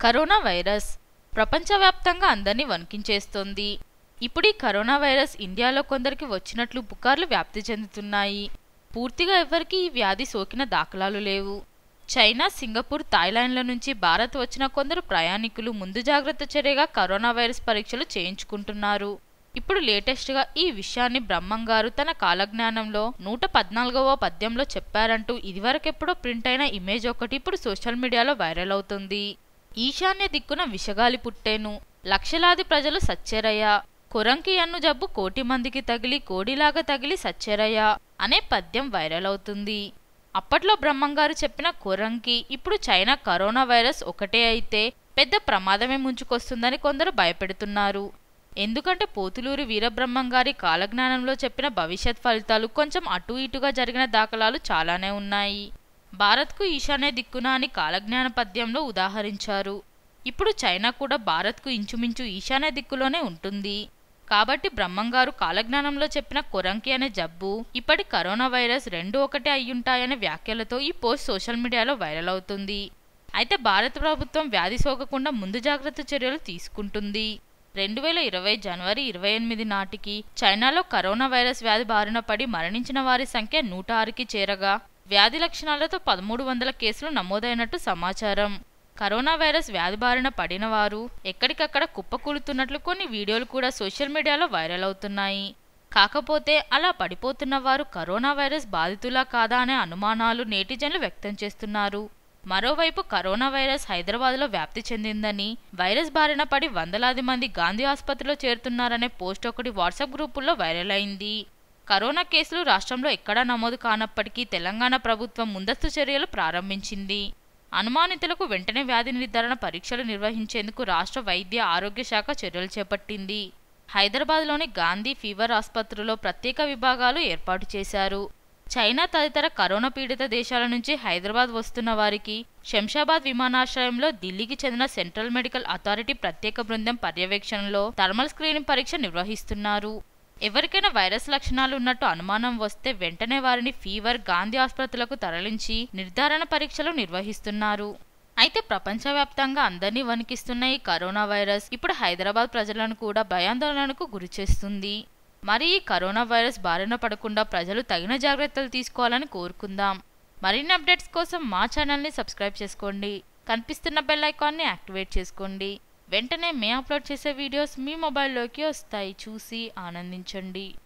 corona virus ప్రపంచవ్యాప్తంగా అందరినీ వణికించేస్తోంది ఇప్పుడు ఈ కరోనా వైరస్ ఇండియాలో కొందరికి వచ్చినట్లు పుకార్లు వ్యాప్తి చెందుతున్నాయి పూర్తిగా ఎవరికీ ఈ వ్యాధి సోకిన దాఖలాలు లేవు చైనా సింగపూర్ థాయిలాండ్ల నుంచి భారత్ వచ్చిన కొందరు ప్రయాణికులు ముందు జాగ్రత్త చర్యగా కరోనా వైరస్ పరీక్షలు చేయించుకుంటున్నారు ఇప్పుడు లేటెస్ట్గా ఈ విషయాన్ని బ్రహ్మంగారు తన కాలజ్ఞానంలో నూట పద్నాలుగవ పద్యంలో చెప్పారంటూ ఇదివరకెప్పుడో ప్రింట్ అయిన ఇమేజ్ ఒకటి ఇప్పుడు సోషల్ మీడియాలో వైరల్ అవుతుంది ఈశాన్య దిక్కున విషగాలి పుట్టేను లక్షలాది ప్రజలు సచ్చెరయ్య కొరంకి అన్ను జబ్బు కోటి మందికి తగిలి కోడిలాగా తగిలి సచ్చెరయ్య అనే పద్యం వైరల్ అవుతుంది అప్పట్లో బ్రహ్మంగారు చెప్పిన కొరంకి ఇప్పుడు చైనా కరోనా వైరస్ ఒకటే అయితే పెద్ద ప్రమాదమే ముంచుకొస్తుందని కొందరు భయపెడుతున్నారు ఎందుకంటే పోతులూరి వీరబ్రహ్మం గారి కాలజ్ఞానంలో చెప్పిన భవిష్యత్ ఫలితాలు కొంచెం అటు ఇటుగా జరిగిన దాఖలాలు చాలానే ఉన్నాయి భారత్కు ఈశాన్య దిక్కున అని కాలజ్ఞాన పద్యంలో ఉదాహరించారు ఇప్పుడు చైనా కూడా భారత్కు ఇంచుమించు ఈశాన్య దిక్కులోనే ఉంటుంది కాబట్టి బ్రహ్మంగారు కాలజ్ఞానంలో చెప్పిన కొరంకి అనే జబ్బు ఇప్పటి కరోనా వైరస్ రెండు ఒకటే అయ్యుంటాయనే వ్యాఖ్యలతో ఈ పోస్ట్ సోషల్ మీడియాలో వైరల్ అవుతుంది అయితే భారత ప్రభుత్వం వ్యాధి సోకకుండా ముందు జాగ్రత్త చర్యలు తీసుకుంటుంది రెండు వేల ఇరవై జనవరి ఇరవై ఎనిమిది నాటికి చైనాలో కరోనా వైరస్ వ్యాధి బారిన పడి మరణించిన వారి సంఖ్య నూట ఆరుకి చేరగా వ్యాధి లక్షణాలతో పదమూడు వందల కేసులు నమోదైనట్టు సమాచారం కరోనా వైరస్ వ్యాధి బారిన పడిన వారు ఎక్కడికక్కడ కుప్పకూలుతున్నట్లు కొన్ని వీడియోలు కూడా సోషల్ మీడియాలో వైరల్ అవుతున్నాయి కాకపోతే అలా పడిపోతున్న వారు కరోనా వైరస్ బాధితులా కాదా అనే అనుమానాలు నేటిజన్లు వ్యక్తం చేస్తున్నారు మరోవైపు కరోనా వైరస్ హైదరాబాద్లో వ్యాప్తి చెందిందని వైరస్ బారిన పడి వందలాది మంది గాంధీ ఆసుపత్రిలో చేరుతున్నారనే పోస్ట్ ఒకటి వాట్సాప్ గ్రూపుల్లో వైరల్ అయింది కరోనా కేసులు రాష్ట్రంలో ఎక్కడా నమోదు కానప్పటికీ తెలంగాణ ప్రభుత్వం ముందస్తు చర్యలు ప్రారంభించింది అనుమానితులకు వెంటనే వ్యాధి నిర్ధారణ పరీక్షలు నిర్వహించేందుకు రాష్ట్ర వైద్య ఆరోగ్య శాఖ చర్యలు చేపట్టింది హైదరాబాద్లోని గాంధీ ఫీవర్ ఆసుపత్రిలో ప్రత్యేక విభాగాలు ఏర్పాటు చేశారు చైనా తదితర కరోనా పీడిత దేశాల నుంచి హైదరాబాద్ వస్తున్న వారికి శంషాబాద్ విమానాశ్రయంలో ఢిల్లీకి చెందిన సెంట్రల్ మెడికల్ అథారిటీ ప్రత్యేక బృందం పర్యవేక్షణలో థర్మల్ స్క్రీనింగ్ పరీక్ష నిర్వహిస్తున్నారు ఎవరికైనా వైరస్ లక్షణాలు ఉన్నట్టు అనుమానం వస్తే వెంటనే వారిని ఫీవర్ గాంధీ ఆసుపత్రులకు తరలించి నిర్ధారణ పరీక్షలు నిర్వహిస్తున్నారు అయితే ప్రపంచవ్యాప్తంగా అందరినీ వణికిస్తున్న ఈ కరోనా వైరస్ ఇప్పుడు హైదరాబాద్ ప్రజలను కూడా భయాందోళనకు గురిచేస్తుంది మరి ఈ కరోనా వైరస్ బారిన పడకుండా ప్రజలు తగిన జాగ్రత్తలు తీసుకోవాలని కోరుకుందాం మరిన్ని అప్డేట్స్ కోసం మా ఛానల్ని సబ్స్క్రైబ్ చేసుకోండి కనిపిస్తున్న బెల్ ఐకాన్ని యాక్టివేట్ చేసుకోండి వెంటనే మేము అప్లోడ్ చేసే వీడియోస్ మీ మొబైల్లోకి వస్తాయి చూసి ఆనందించండి